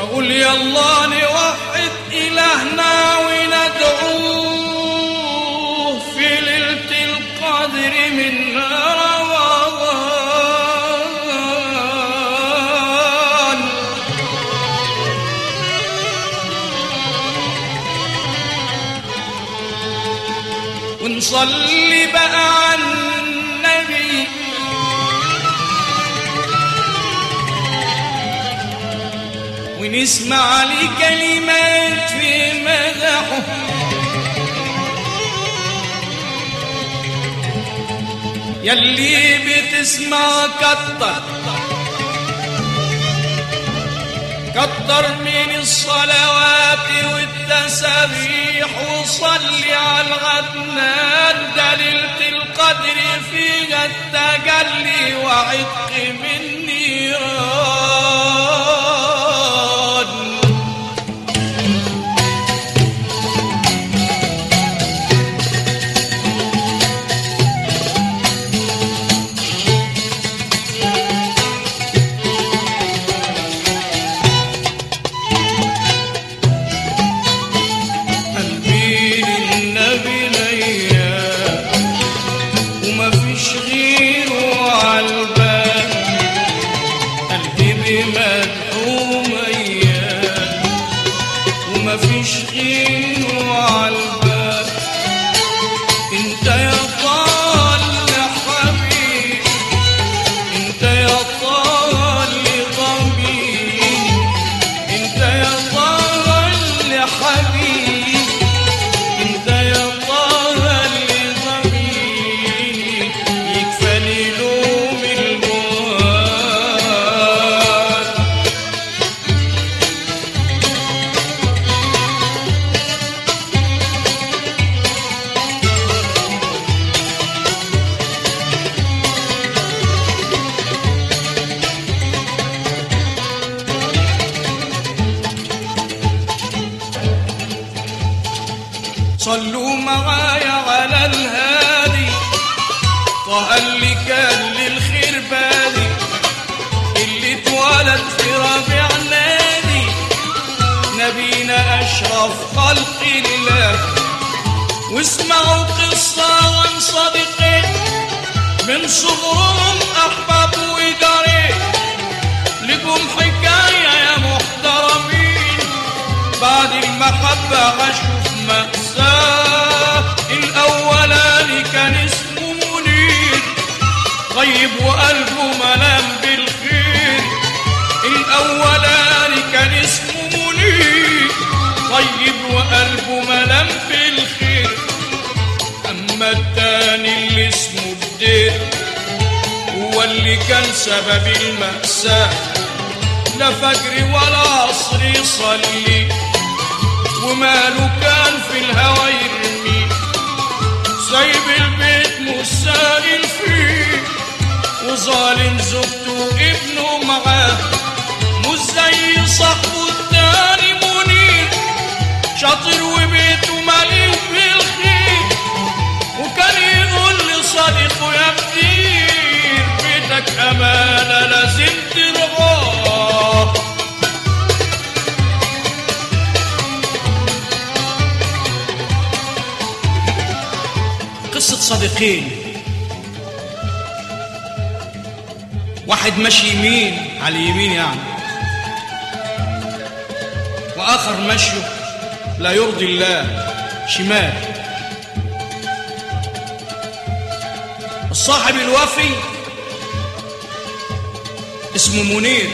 بقول يلا نوحد إلهنا وندعوه في ليلة القدر من رمضان ونصلي بقى على النبي ونسمع لي كلمات في مدحه يلي بتسمع كتر كتر من الصلوات والتسابيح وصلي على الغدنان دليلة القدر فيها التجلي وعتق من نيران قلبي للنبي ليا وما فيش غيره عالبال قلبي بمدحوم ايام وما فيش غيره عالبال انت يا طال حبيبي انت يا طال ضميري انت يا طال حبيبي انت يا طه اللي ضميري يكفاني لوم الموال صلوا معايا على الهادي طه اللي كان للخير بادي اللي اتولد في ربيع نادي نبينا أشرف خلق الله واسمعوا قصة عن صديقين من صغرهم أحباب وجارين لكم حكاية يا محترمين بعد المحبة عاشوا في مأساة الأولاني كان اسمه منير طيب وقلبه ملام بالخير الأولاني كان اسمه منير طيب وقلبه ملام بالخير أما التاني اللي اسمه بدير هو اللي كان سبب المأساة لا فجر ولا عصر يصلي وماله كان في الهوى يرمي سايب البيت مش سائل فيه وظالم زوجته وابنه معاه مش زي صاحبه التاني منير شاطر وبيته مليء بالخير وكان يقول لصديقه يا كتير بيتك أمانة لازم ترعاه قصة صديقين واحد ماشي يمين على اليمين يعني وآخر مشيه لا يرضي الله شمال الصاحب الوفي اسمه منير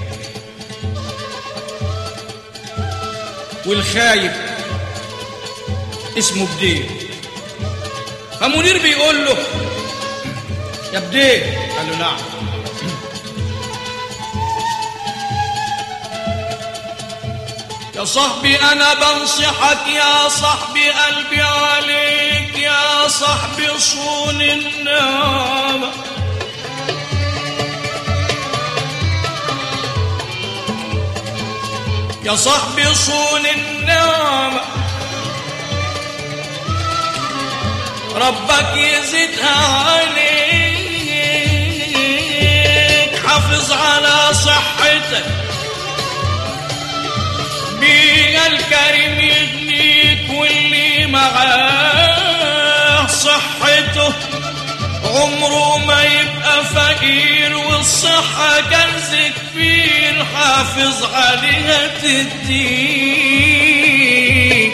والخايب اسمه بدير فمنير بيقول له يا بدير قال له نعم يا صاحبي انا بنصحك يا صاحبي قلبي عليك يا صاحبي صون النعمة يا صاحبي صون النعمة ربك يزيدها عليك حافظ على صحتك كريم يغنيك واللي معاه صحته عمره ما يبقى فقير والصحة كنز كبير حافظ عليها تديك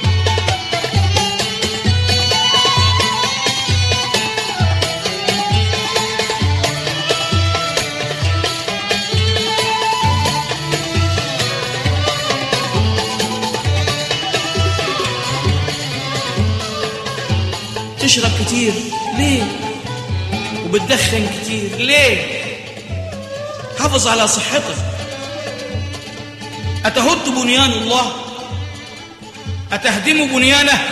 تشرب كتير ليه وبتدخن كتير ليه حافظ على صحتك أتهد بنيان الله أتهدم بنيانه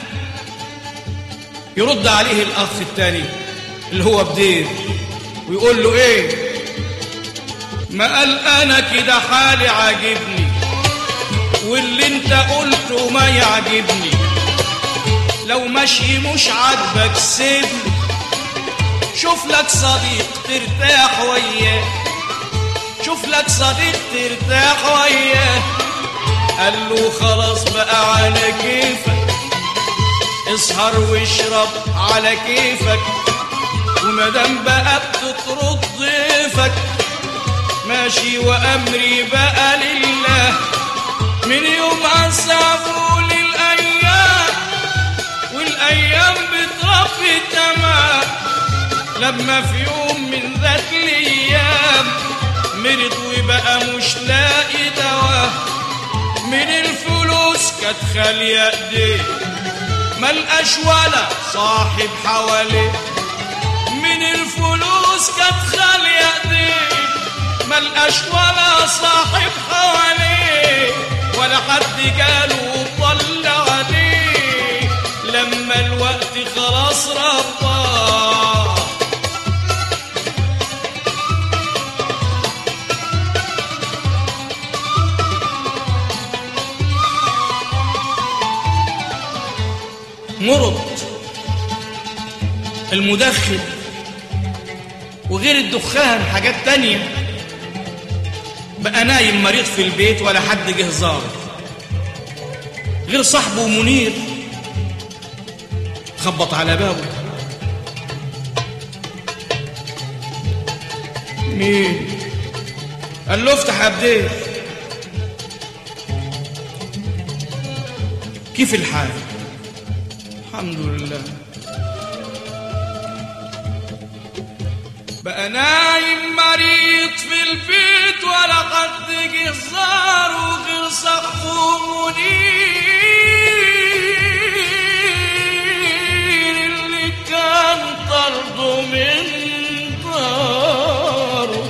يرد عليه الأخ الثاني اللي هو بدير ويقول له إيه ما قال أنا كده حالي عاجبني واللي انت قلته ما يعجبني لو ماشي مش عاجبك سيبني شوف لك صديق ترتاح وياه شوف لك صديق ترتاح وياه قال له خلاص بقى على كيفك اسهر واشرب على كيفك ومادام بقى بتطرد ضيفك ماشي وامري بقى لله من يوم عسافوا للايام والايام بتربي تمام لما في يوم من ذات الايام مرض وبقى مش لاقي دواء من الفلوس كانت خاليه ايديه ملقاش ولا صاحب حواليه من الفلوس كانت خاليه ايديه ملقاش ولا صاحب حواليه ولا حد جاله وطل عليه لما الوقت خلاص رباه مرض المدخن وغير الدخان حاجات تانية بقى نايم مريض في البيت ولا حد جه زاره غير صاحبه منير خبط على بابه مين قال له افتح يا بدير كيف الحال الحمد لله بقى نايم مريض في البيت ولا حد جه زاره غير صاحبه منير اللي كان طرده من داره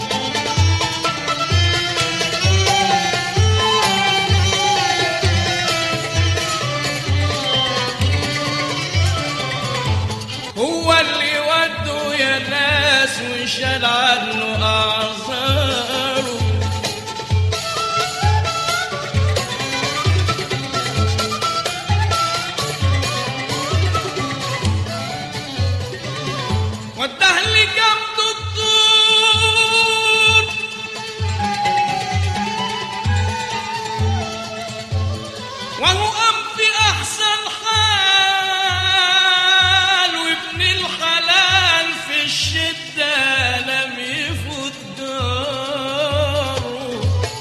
هو اللي وده يا ناس وشال عنه أعذاره وده اللي جاب دكتور وهو قام في أحسن حال وابن الحلال في الشدة لم يفوت داره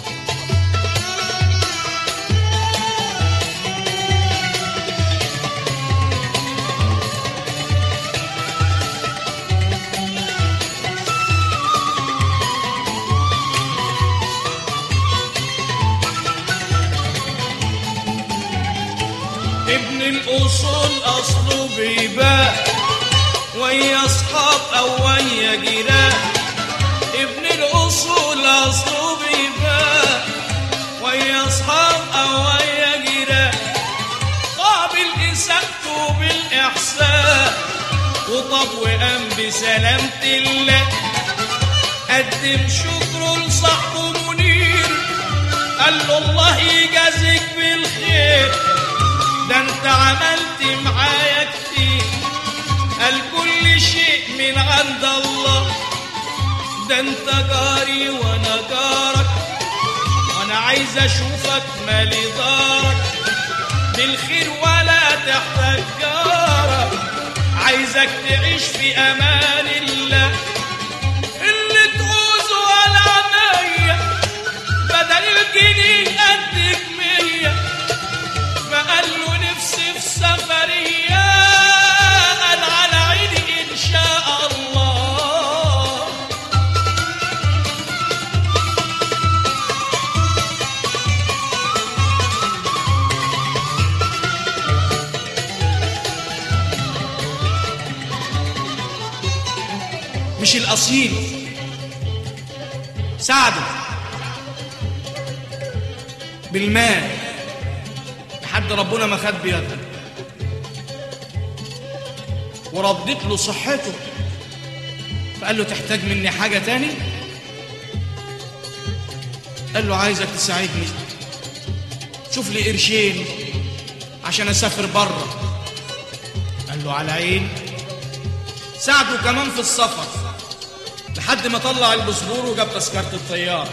ابن الأصول أصله بيباع ويا أصحاب أو ويا جيران ابن الأصول أصله بيباع ويا أصحاب أو ويا جيران قابل إساءته بالإحسان وطب وقام بسلامة الله قدم شكره لصاحبه منير قال له الله يجازيك بالخير ده انت عملت معايا كتير قال كل شيء من عند الله ده انت جاري وانا جارك وانا عايز اشوفك مالي دارك بالخير ولا تحتاج جارك عايزك تعيش في امان الله اللي تعوزه على عينيا بدل الجنيه قدك مية فقال له نفسي في سفرية قال على عيني ان شاء الله مش الأصيل ساعده بالمال لحد ربنا ما خد بيده وردت له صحته فقال له تحتاج مني حاجة تاني قال له عايزك تساعدني شوف لي قرشين عشان اسافر بره قال له على عين ساعده كمان في السفر لحد ما طلع الباسبور وجاب تذكرة الطيارة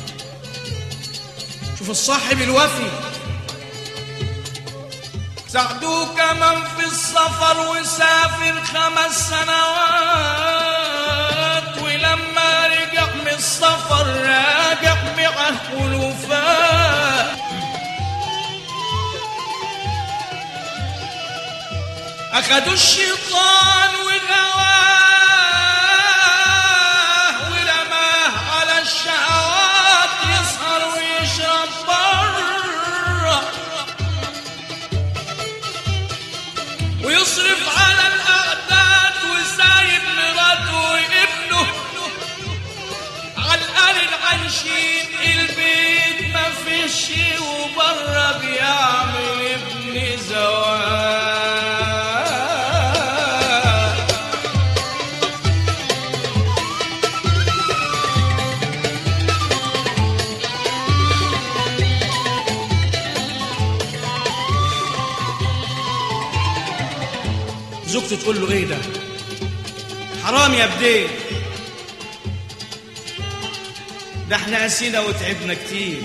شوف الصاحب الوفي ساعدوه كمان في السفر وسافر خمس سنوات ولما رجع من السفر راجع معه ألوفات أخدوا الشيطان وغواه ورماه على الشهوات يسهر ويشرب بره ويصرف على الأعداد وسايب مراته وابنه علقان العايشين البيت ما فيش وبره بيعمل ابن زواج زوجته تقول له ايه ده حرام يا بديه ده احنا قسينا وتعبنا كتير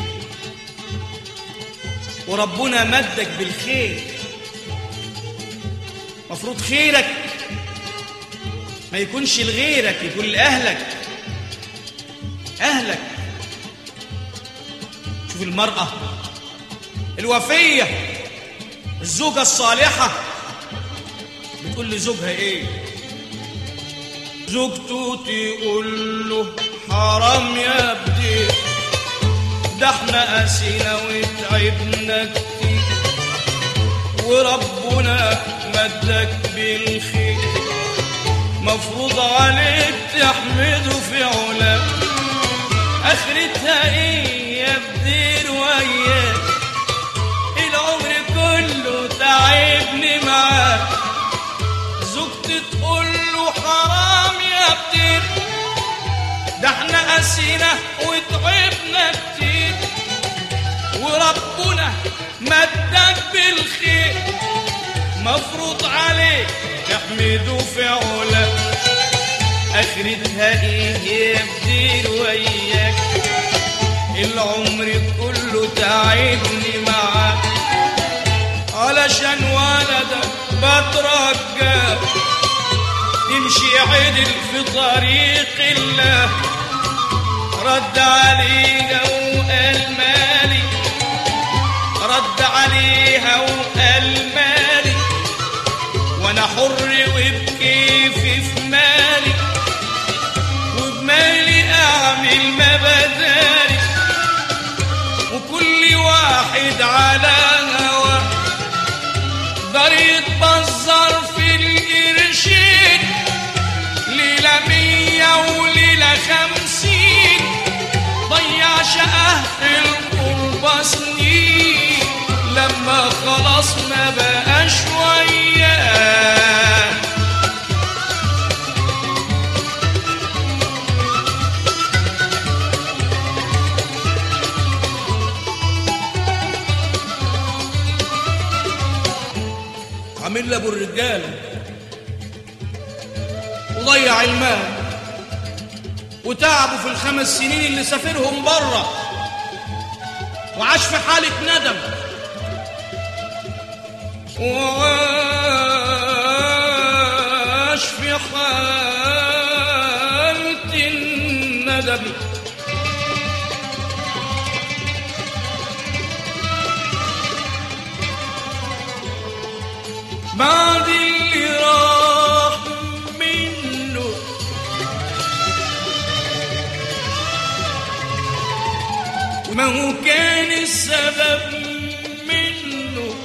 وربنا مدك بالخير مفروض خيرك ما يكونش لغيرك يكون لأهلك أهلك شوف المرأة الوفية الزوجة الصالحة بتقول لزوجها ايه زوجته تقول له حرام يا ابني ده احنا قاسينا وتعبنا كتير وربنا مدك بالخير مفروض عليك تحمده في علاك اخرتها ايه يا بدير وياك العمر كله تعبني معاك زوجتي تقول له حرام يا بدير ده احنا قاسينا وتعبنا كتير وربنا مدك بالخير مفروض عليك تحمده في علا اخرتها ايه يا بدير وياك العمر كله تعبني معاك علشان ولدك بترجاك تمشي عدل في طريق الله رد عليها وقال مالي رد عليها وقال مالي وانا حر وبكيفي في مالي وبمالي اعمل ما بداري وكل واحد على هواه دار يتبذر في القرشين ليلة مية وليلة خمسين ضيع شقه في القربة سنين لما خلاص ما بقاش وياه عامل له ابو الرجاله وضيع المال وتعبوا في الخمس سنين اللي سافرهم بره وعاش في حالة ندم وعاش في حالة الندم بعد اللي راح منه وما هو كان السبب منه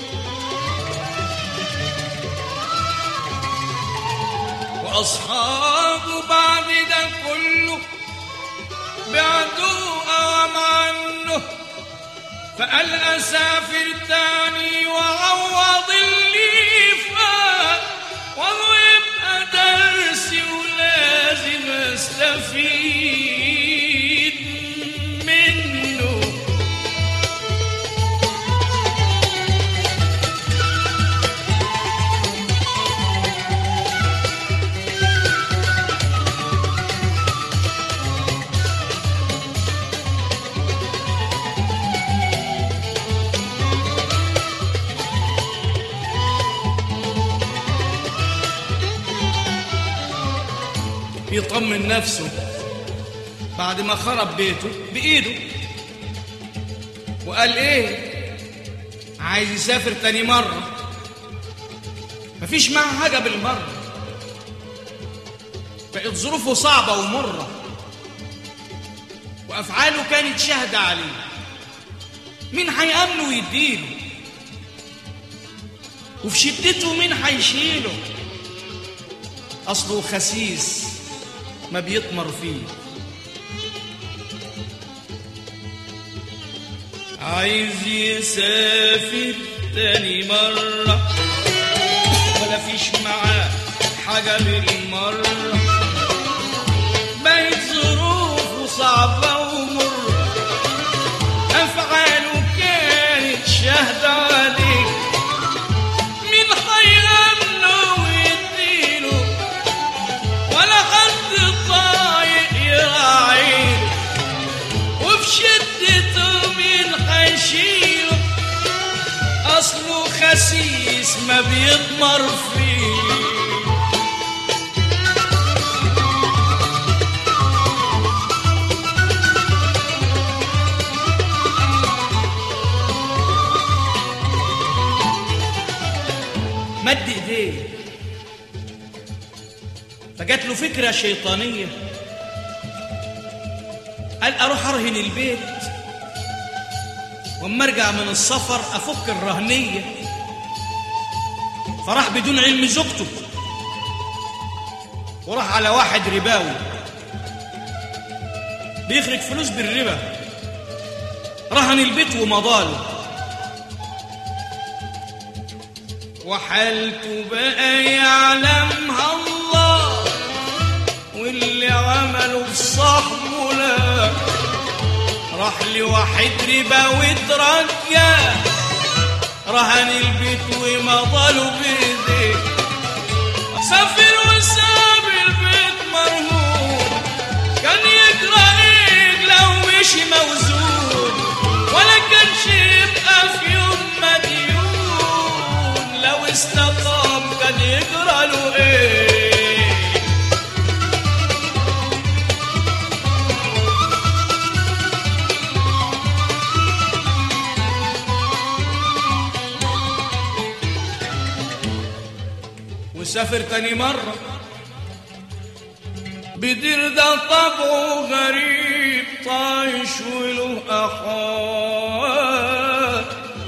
وأصحابه بعد ده كله بعدوا أوام عنه فقال أسافر تاني وعوض اللي فات وهو يبقى درسي ولازم استفيد منه بيطمن نفسه بعد ما خرب بيته بإيده وقال إيه عايز يسافر تاني مرة مفيش معاه حاجة بالمرة بقت ظروفه صعبة ومرة وأفعاله كانت شاهدة عليه مين هيأمنه ويديله وفي شدته مين هيشيله أصله خسيس ما بيطمر فيه عايز يسافر تاني مرة ولا فيش معاه حاجة بالمرة بقت ظروفه صعبة ومرة أفعاله كانت شاهدة عليه مين هيأمنه ويديله ولا حد طايق يراعيه وفي شدته مين هيشيله اصله خسيس ما بيضمر فيه مد ايديه فجات له فكرة شيطانية قال أروح أرهن البيت وأما أرجع من السفر أفك الرهنية فراح بدون علم زوجته وراح على واحد رباوي بيخرج فلوس بالربا رهن البيت ومضاله وحالته بقى يعلمها الله واللي عمله في صاحبه لا راح لواحد ربا واترجى رهن البيت ومضاله بايديه سافر وساب البيت مرهون كان يجرى ايه لو مشي موزون ولا كانش يبقى في يوم مديون لو استقام كان يجرى له ايه وسافر تاني مرة بدير ده طبعه غريب طايش وله أحوال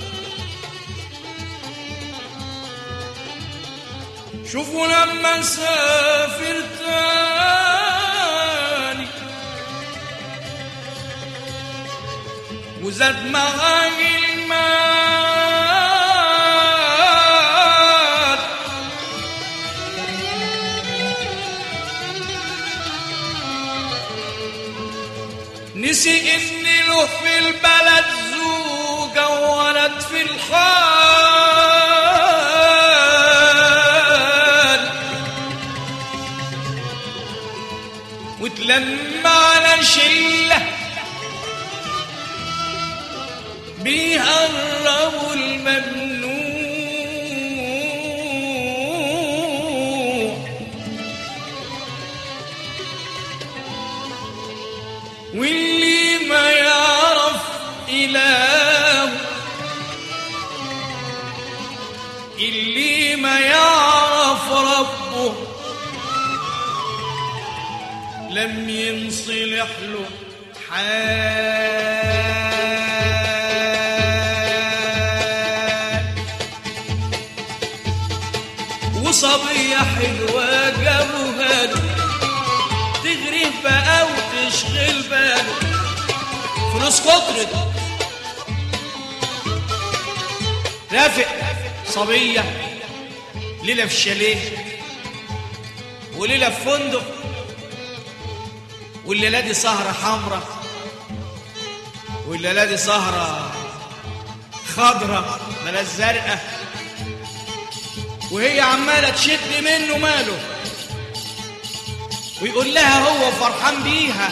شوفوا لما سافر تاني وزاد معاه المال نسي ان له في البلد زوجة وولد في الحال وتلم على شلة بيهربوا الممنوع واللي ما يعرف إله اللي ما يعرف ربه لم ينصلح له حال وصبية حلوة جابوها له تغريه بقى وتشغل باله فلوس كترت رافق صبية ليلة في الشاليه وليلة في فندق والليلة دي سهرة حمرة والليلة دي سهرة خضرة بلا زرقاء وهي عمالة تشد منه ماله ويقول لها هو فرحان بيها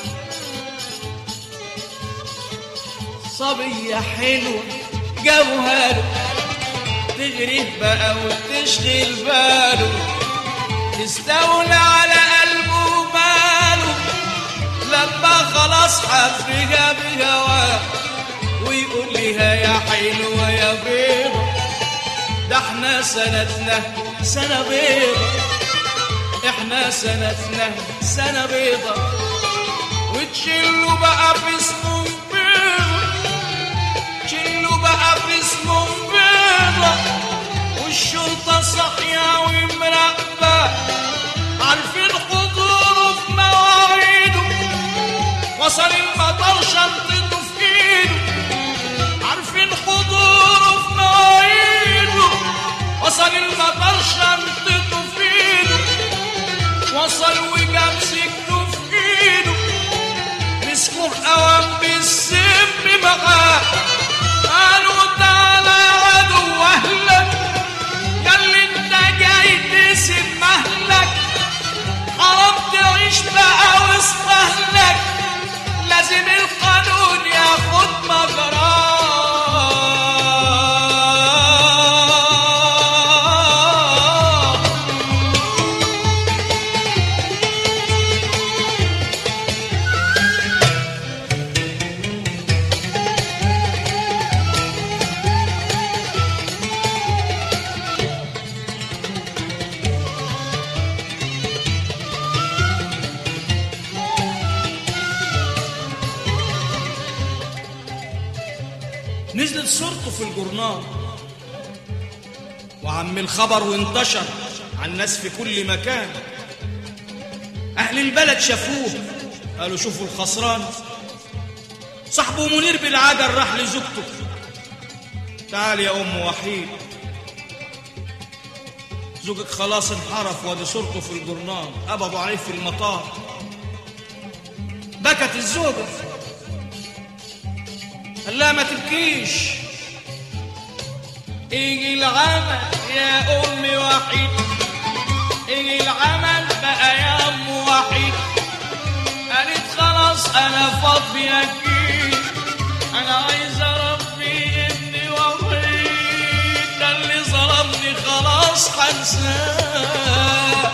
صبية حلوة جابوها له تغريه بقى وتشغل باله تستولى على قلبه وماله لما خلاص حفرها بهواه ويقول لها يا حلوة يا بيضة ده احنا سنتنا سنة بيضة احنا سنتنا سنة بيضة وتشيلوا بقى في اسمه بيضة تشيلوا بقى في اسمه بيضة والشرطة صاحية ومراقبة عارفين حضوره في مواعيده وصل المطر شنطته في ايده عارفين حضوره في مواعيده وصل المطر شنطته في ايده وصل وجاب سكته في ايده مسكوه اوام بالسم معاه قالوا تعالى يا عدو اهلك ياللي انت جاي تسم اهلك حرام تعيش بقى وسط اهلك لازم القانون ياخد مجراه نزلت صورته في الجورنال وعم الخبر وانتشر على الناس في كل مكان أهل البلد شافوه قالوا شوفوا الخسران صاحبه منير بالعجل راح لزوجته تعال يا أم وحيد زوجك خلاص انحرف وادي صورته في الجورنال قبضوا عليه في المطار بكت الزوجة قال لها ما تبكيش ايجي العمل يا امي وحيد ايجي العمل بقى يا ام وحيد قالت خلاص انا فاضي اكيد انا عايز اربي ابني وحيد ده اللي ظلمني خلاص هنساه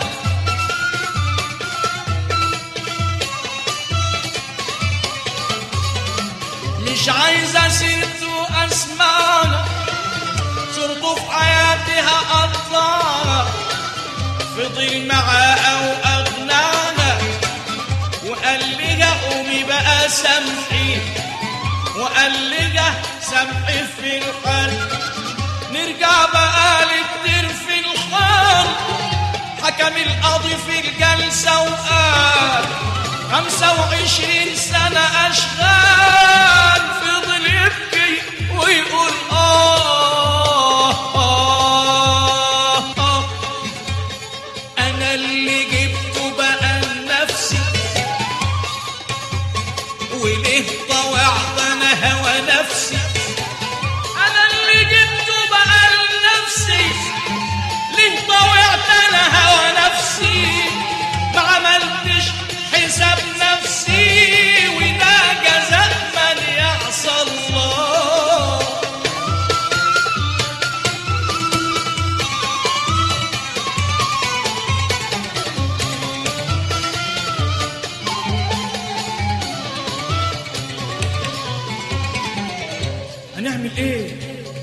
مش عايزة سيرته أسمعنا صرته في حياتها قطعنا فضل معاها وأغنانا وقال لي قومي بقى سامحي وقال لي سامحي في الحال نرجع بقى لكتير في الحال حكم القاضي في الجلسة وقال خمسة وعشرين سنة أشغال فضل يبكي ويقول آه, آه, آه أنا اللي جبته بقى لنفسي وليه طوعت أنا هوى نفسي أنا اللي جبته بقى لنفسي ليه طوعت أنا هوى نفسي ما عملتش حساب نفسي وده جزاء من يعصي هنعمل ايه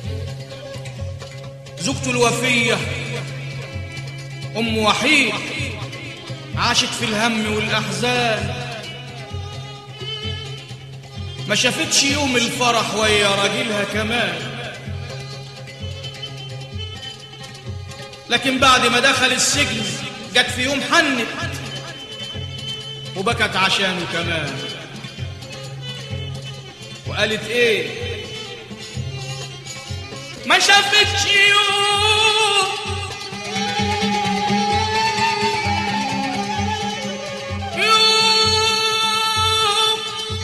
زوجته الوفية ام وحيد عاشت في الهم والاحزان ما شافتش يوم الفرح ويا راجلها كمان لكن بعد ما دخل السجن جت في يوم حنت وبكت عشانه كمان وقالت ايه ما شافتش يوم يوم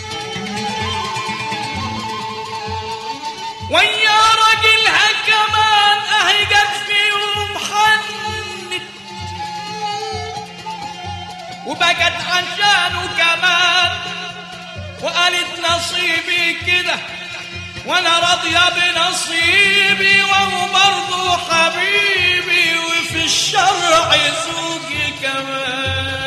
ويا راجلها كمان اهي جت في يوم حنت وبكت عشانه كمان وقالت نصيبي كده وانا راضية بنصيبي وهو برضه حبيبي وفي الشرع زوجي كمان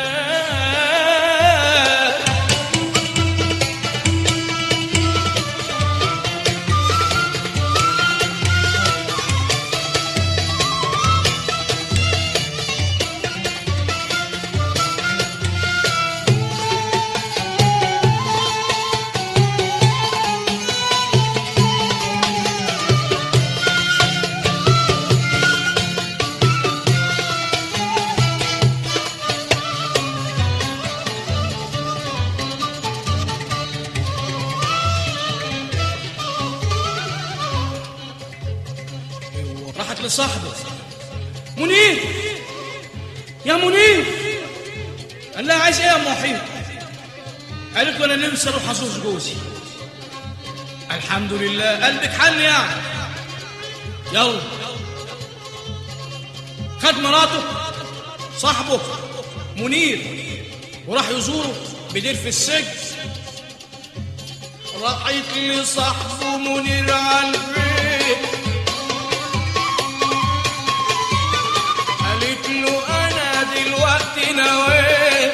راحت لصاحبه منير يا منير قال لها عايز ايه يا ام وحيد قالت له انا نفسي اروح ازور جوزي الحمد لله قلبك حن يعني يلا خد مراته صاحبه منير وراح يزوره بدير في السجن راحت لصاحبه منير على البيت قالت له انا دلوقتي نويت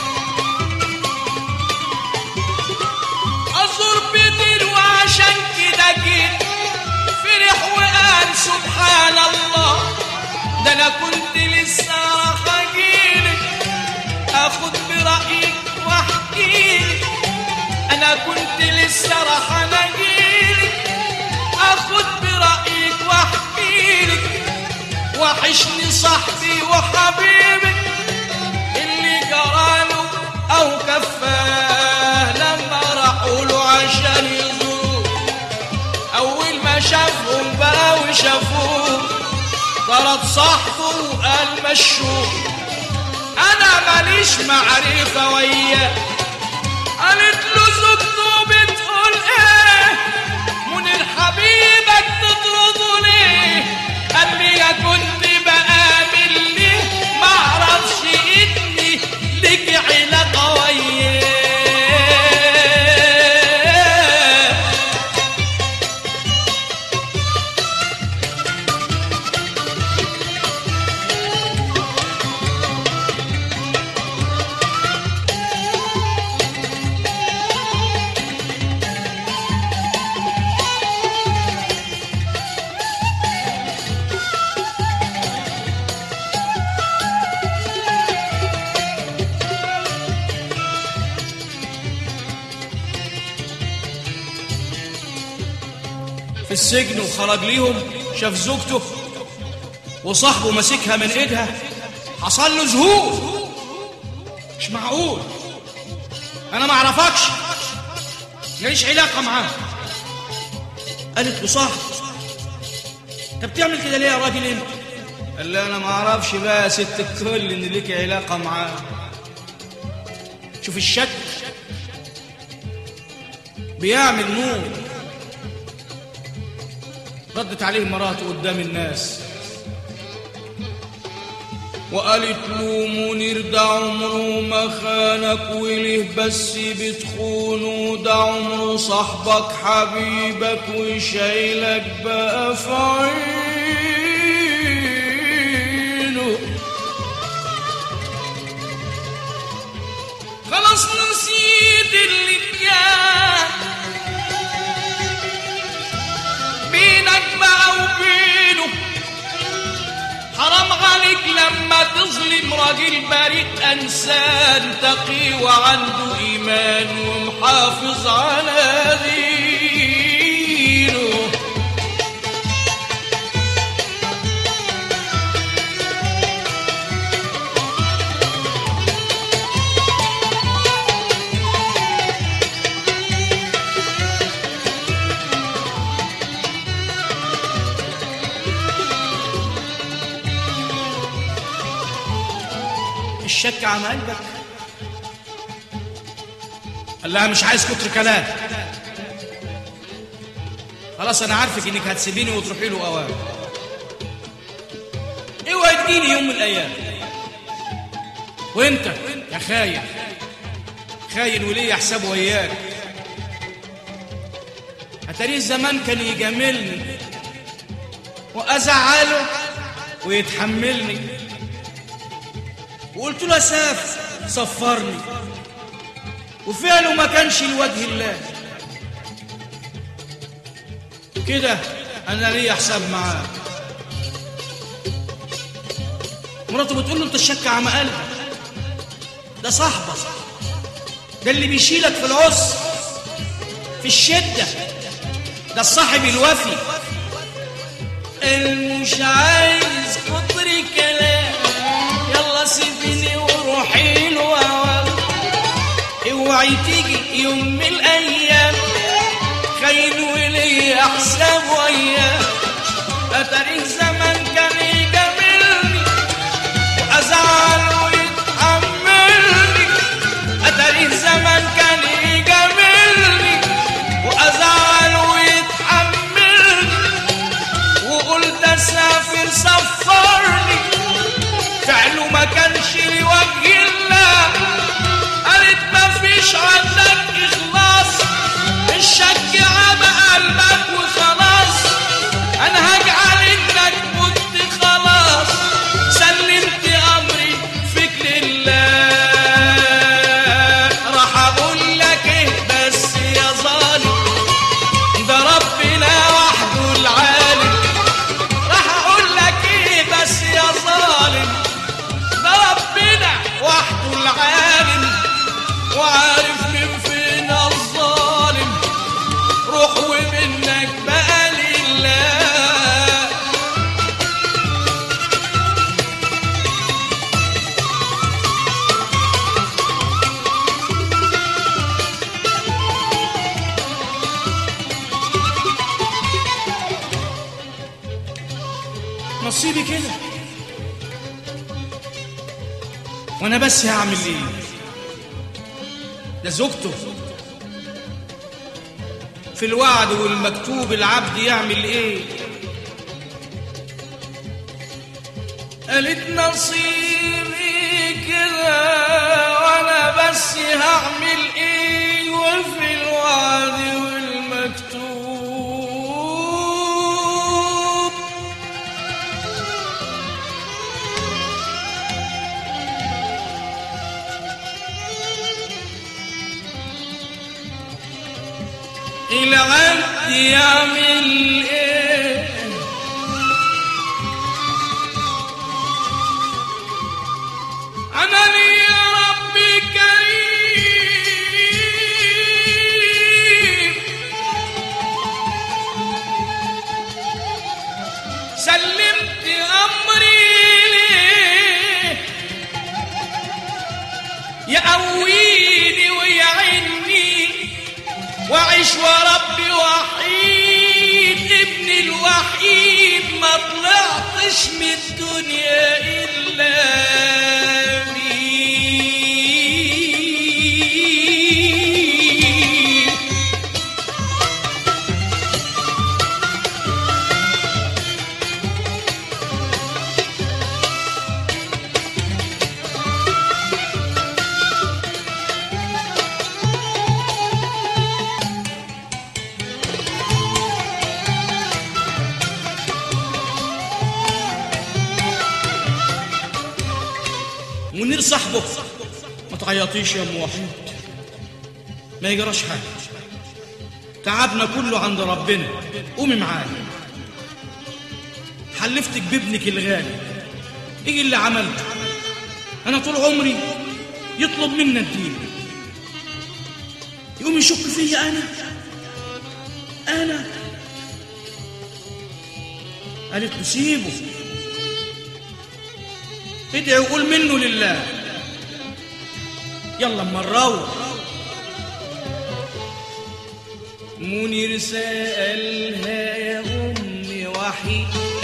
ازور بدر وعشان كده جيت فرح وقال سبحان الله ده انا كنت لسه راح اجيلك اخد برايك واحكيلك انا كنت لسه راح اجيلك اخد برايك واحكيلك وحشني صاحبي وحبيبي اللي جراله او كفاه لما راحوا له عشان يزور اول ما شافهم بقى وشافوه طرد صاحبه وقال مشوه انا ماليش معرفه وياه قالت له زوجته بتقول ايه منير حبيبك تطرده ليه قال لي يا كنت بقابل ليه معرفش اني ليك علاقه وياه في السجن وخرج ليهم شاف زوجته وصاحبه ماسكها من ايدها حصل له ذهول مش معقول انا ما اعرفكش ماليش علاقه معاه قالت له صاحب انت بتعمل كده ليه يا راجل انت قال لها انا ما اعرفش بقى يا ست الكل ان ليك علاقه معاه شوف الشك بيعمل نور ردت عليه مراته قدام الناس وقالت له منير ده عمره ما خانك وليه بس بتخونه ده عمره صاحبك حبيبك وشايلك بقى في عينه خلاص نسيت اللي كان عليك لما تظلم راجل بريء انسان تقي وعنده ايمان ومحافظ على دينه الشك عن قلبك قال لها مش عايز كتر كلام خلاص انا عارفك انك هتسيبيني وتروحي له اوام اوعي تجيني يوم من الايام وانت يا خاين خاين وليه حساب وياك اتاريه زمان كان يجاملني وازعله ويتحملني وقلت له ساف صفرني وفعله ما كانش لوجه الله كده انا ليا حساب معاه مراته بتقول له انت الشك عم قلبك ده صاحبك ده اللي بيشيلك في العسر في الشده ده الصاحب الوفي المش عايز كتر كلام يلا سيبيني وروحي له اوام اوعي تيجي يوم من الايام خاين ولي حساب وياه اتاري زمان كان يجاملني وازعل ويتحملني اتاري زمان كان يجاملني وازعل ويتحملني وقلت اسافر سفرني فعله ما كانش لوجه الله قالت ما فيش عندك اخلاص الشك عبى قلبك وخلاص انا هجعل انك مت خلاص سلمت امري فيك لله راح اقول لك ايه بس يا ظالم ده ربنا وحده العالم راح اقول لك ايه بس يا ظالم ده ربنا وحده العالم وعارف من فين الظالم روح ومنك بقى لله نصيبي كده وانا بس هعمل ايه ده زوجته في الوعد والمكتوب العبد يعمل ايه قالت نصيبي كده وانا بس هعمل ايه وفي الوعد والمكتوب العبد يعمل ايه انا لي يا ربي كريم سلمت امري ليه يقويني ويعني وعيش وربي وحيد ابن الوحيد ما طلعتش من الدنيا الا مين منير صاحبه ما تعيطيش يا ام وحيد ما يجراش حاجه تعبنا كله عند ربنا قومي معايا حلفتك بابنك الغالي ايه اللي عملته انا طول عمري يطلب منا الدين يقوم يشك فيا انا انا قالت له سيبه ادعي وقول منه لله يلا اما نروح منير سألها يا أمي وحيد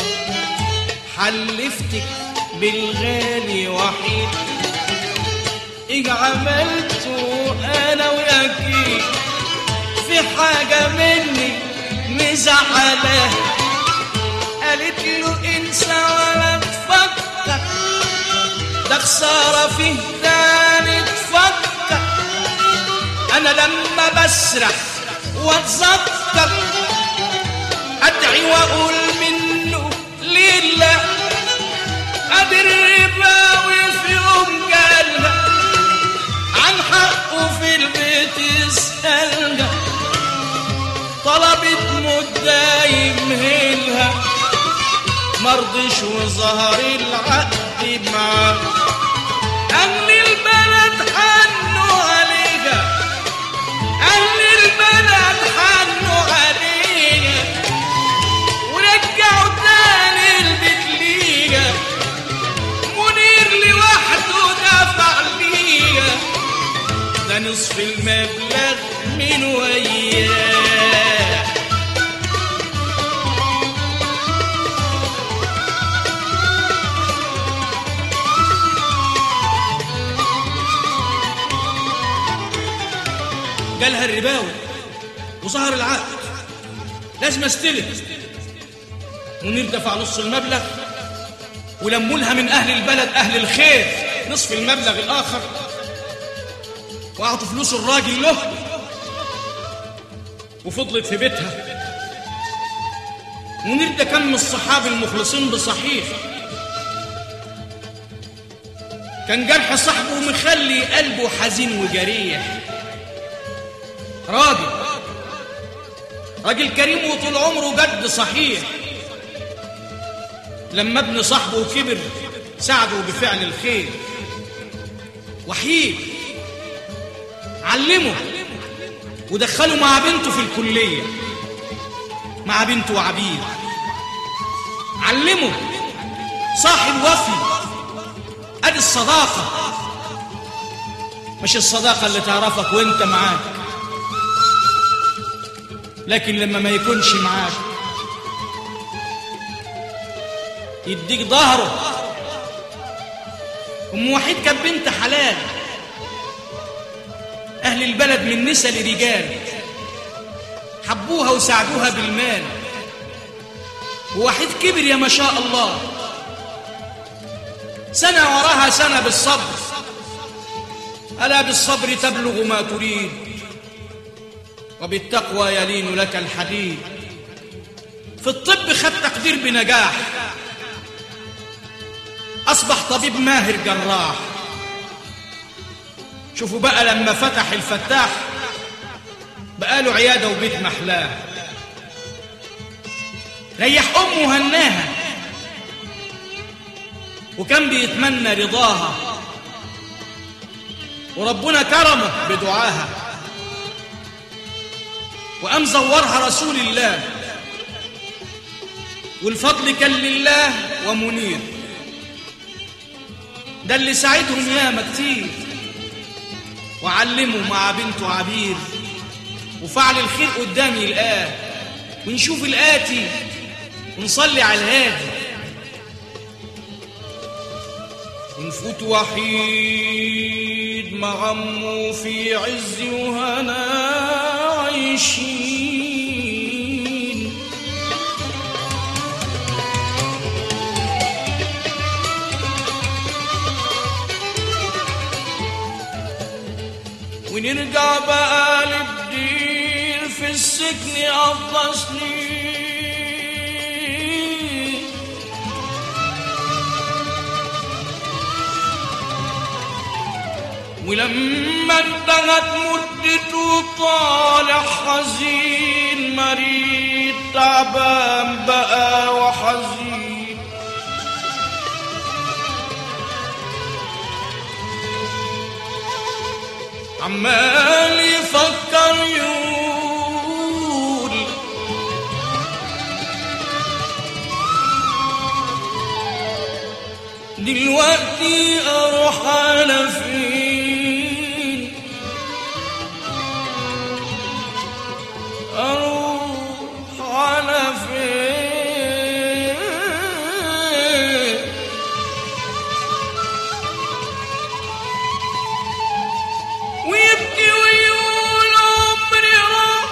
حلفتك بالغالي وحيد إيه عملته أنا وياكي في حاجة مني مزعلة قالت له انسى ولا تفكر ده خسارة فيه تاني تفكر أنا لما بسرح واتذكر ادعي واقول منه لله ادي الرباوي في يوم قالها عن حقه في البيت يسألها طلبت مدة يمهلها مرضش وظهر العقد معاه أهل البلد حنوا عليها أهل البلد حنوا عليها ورجعوا تاني البيت ليها منير لوحده دفع ليها ده نصف المبلغ من وياه جالها الرباوي وظهر العقد لازم استلم منير دفع نص المبلغ ولموا لها من اهل البلد اهل الخير نصف المبلغ الاخر واعطوا فلوس الراجل له وفضلت في بيتها منير ده كان من الصحابه المخلصين بصحيح كان جرح صاحبه مخلي قلبه حزين وجريح راجل راجل كريم وطول عمره جد صحيح لما ابن صاحبه كبر ساعده بفعل الخير وحيد علمه ودخله مع بنته في الكلية مع بنته وعبيد علمه صاحب وفي ادي الصداقة مش الصداقة اللي تعرفك وانت معاك لكن لما ما يكونش معاك يديك ظهره ام وحيد كانت بنت حلال اهل البلد من نساء لرجال حبوها وساعدوها بالمال ووحيد كبر يا ما شاء الله سنة وراها سنة بالصبر ألا بالصبر تبلغ ما تريد وبالتقوى يلين لك الحديد في الطب خد تقدير بنجاح أصبح طبيب ماهر جراح شوفوا بقى لما فتح الفتاح بقى له عيادة وبيت محلاه ريح أمه هناها وكان بيتمنى رضاها وربنا كرمه بدعاها وقام زورها رسول الله والفضل كان لله ومنير ده اللي ساعدهم ياما كتير وعلموا مع بنته عبير وفعل الخير قدامي الآن ونشوف الآتي ونصلي على الهادي ونفوت وحيد مع عمه في عز وهنا عايشين ونرجع بقى للدين في السجن أفضل سنين ولما انتهت مدته طالع حزين مريض تعبان بقى وحزين عمال يفكر يقول دلوقتي اروح على فين اروح على فين ويبكي ويقول عمري راح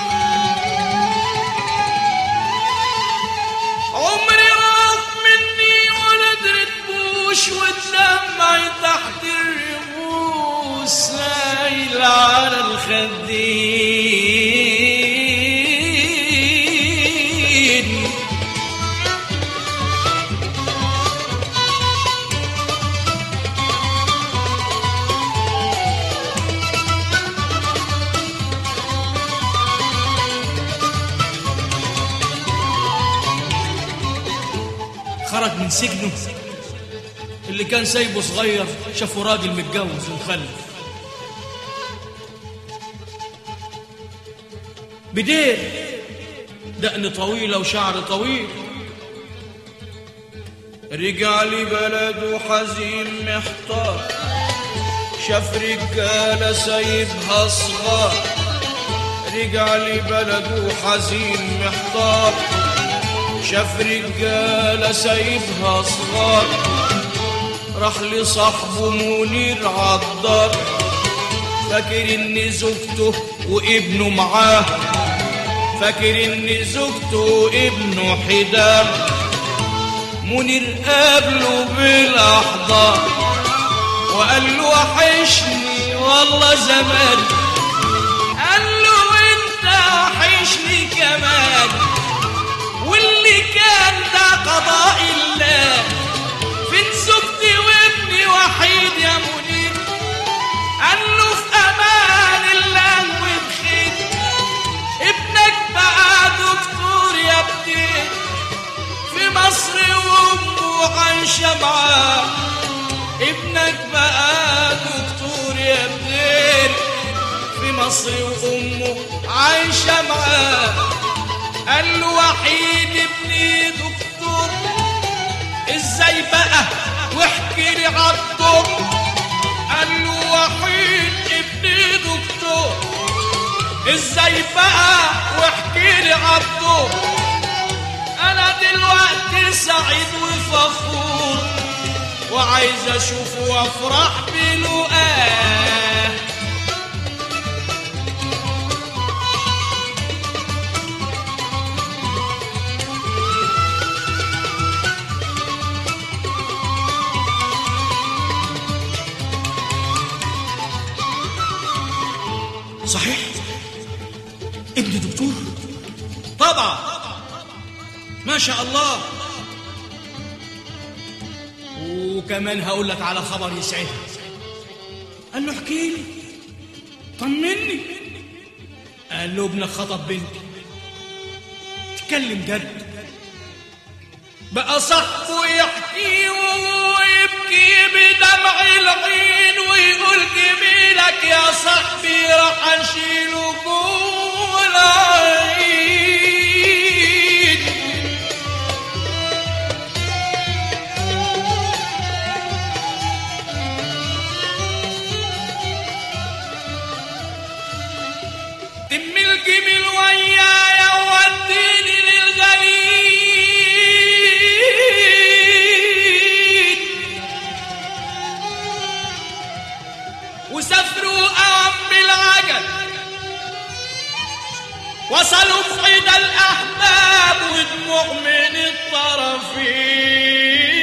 عمري راح مني ولا درتبوش والدمع تحت الرموش سايل على الخدين خرج من سجنه اللي كان سايبه صغير شافه راجل متجوز ومخلف بدير دقن طويلة وشعر طويل رجع لبلده حزين محتار شاف رجالة سايبها صغار رجع لبلده حزين محتار شاف رجالة سايبها صغار راح لصاحبه منير عطار فاكر ان زوجته وابنه معاه فاكر ان زوجته وابنه حدام منير قابله بالاحضان وقال له وحشني والله زمان قال له انت وحشني كمان واللي كان ده قضاء الله فين زوجتي وابني وحيد يا منير قال له في امان الله وبخير ابنك بقى دكتور يا ابني في مصر وامه عايشه معاه ابنك بقى دكتور يا ابني في مصر وامه عايشه معاه قال له وحيد ابني دكتور ازاي بقى واحكي لي عالدور قال له وحيد ابني دكتور ازاي بقى واحكي لي عالدور انا دلوقتي سعيد وفخور وعايز اشوفه وافرح بلقاه صحيح ابن دكتور طبعا ما شاء الله وكمان هقول لك على خبر يسعدك قال له احكي لي طمني قال له ابنك خطب بنتي تكلم جد بقى صاحبه يحكي ويبكي بدمع العين ويقول جميلك يا صاحبي راح اشيله جوه العين تم الجميل ويايا وديني للغليل وسافروا أوام بالعجل وصلوا في عيد الأحباب ودموع من الطرفين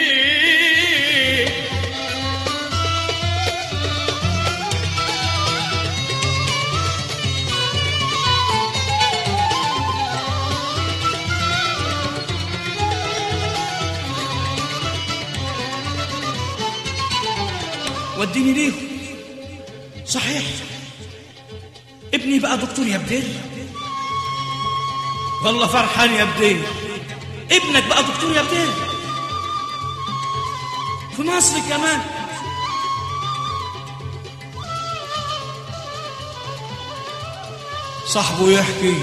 وديني ليه صحيح ابني بقى دكتور يا بدير والله فرحان يا بدير ابنك بقى دكتور يا بدير في مصر كمان صاحبه يحكي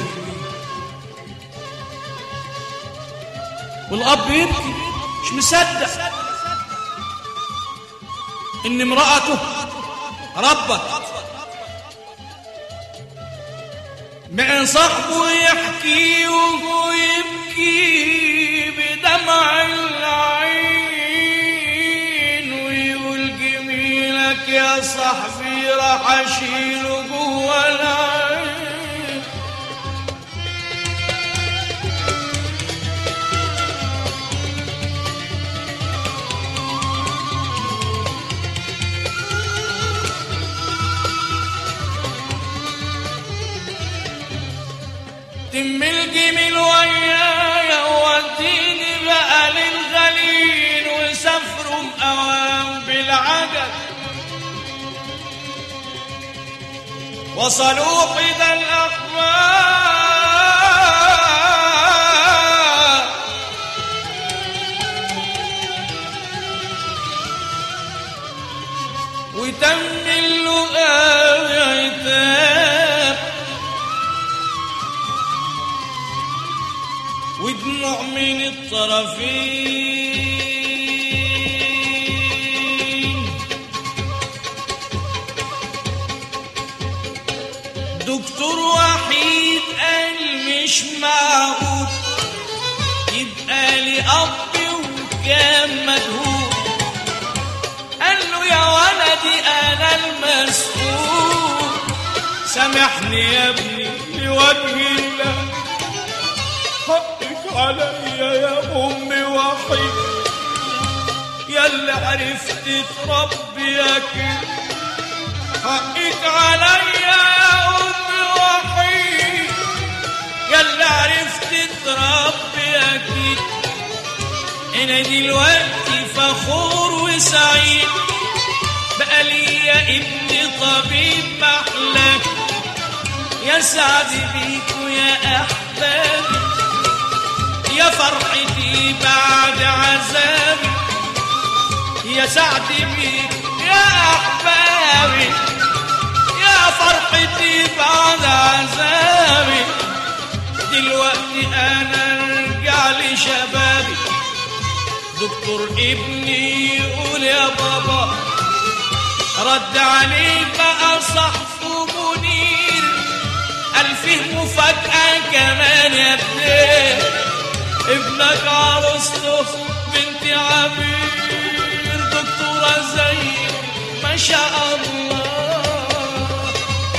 والأب يبكي مش مصدق إن امرأته ربت مع صاحبه يحكي وهو يبكي بدمع العين ويقول جميلك يا صاحبي راح اشيله جوه العين تم الجميل ويايا وديني بقى للغليل وسافروا مقوام بالعجل وصلوا حدى الأخبار وتم اللقاء عتاب ودموع من الطرفين دكتور وحيد قال مش معقول يبقى لي اب وكان مجهول قال له يا ولدي انا المسؤول سامحني يا ابني لوجه الله حقك عليا يا امي وحيد يا اللي عرفت تربي يا كده حقك عليا يا امي وحيد يا اللي عرفت تربي يا كده انا دلوقتي فخور وسعيد بقى ليا ابن طبيب محلك يا سعد بيكوا يا احبابي يا فرحتي بعد عذابي يا سعد بيك يا احبابي يا فرحتي بعد عذابي دلوقتي انا ارجع لشبابي دكتور ابني يقول يا بابا رد عليه بقى صحفه منير قال فيه مفاجأة كمان يا ابني ابنك عروسته بنت عبير دكتورة زي ما شاء الله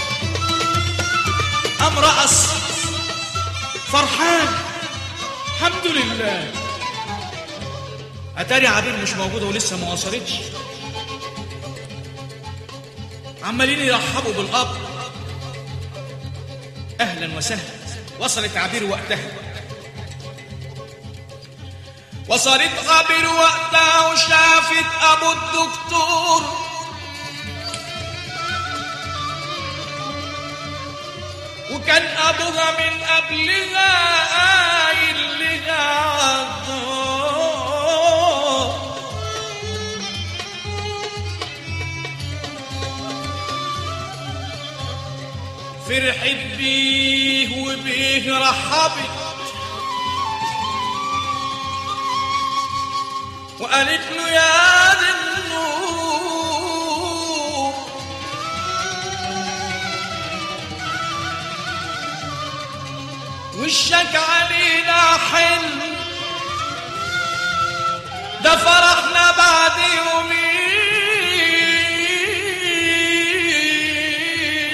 قام رقص فرحان الحمد لله اتاري عبير مش موجوده ولسه ما وصلتش عمالين يرحبوا بالاب اهلا وسهلا وصلت عبير وقتها وصلت عبير وقتها وشافت ابو الدكتور وكان ابوها من قبلها قايل لها عالدور فرحت بيه وبيه رحبت وقالت له يا ذي النور وشك علينا حلم ده فرحنا بعد يومين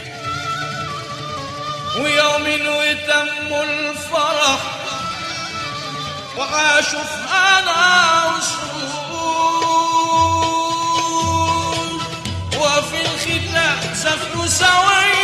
ويوم وتم الفرح وعاشوا في أنا وسرور وفي الختام سافروا سويا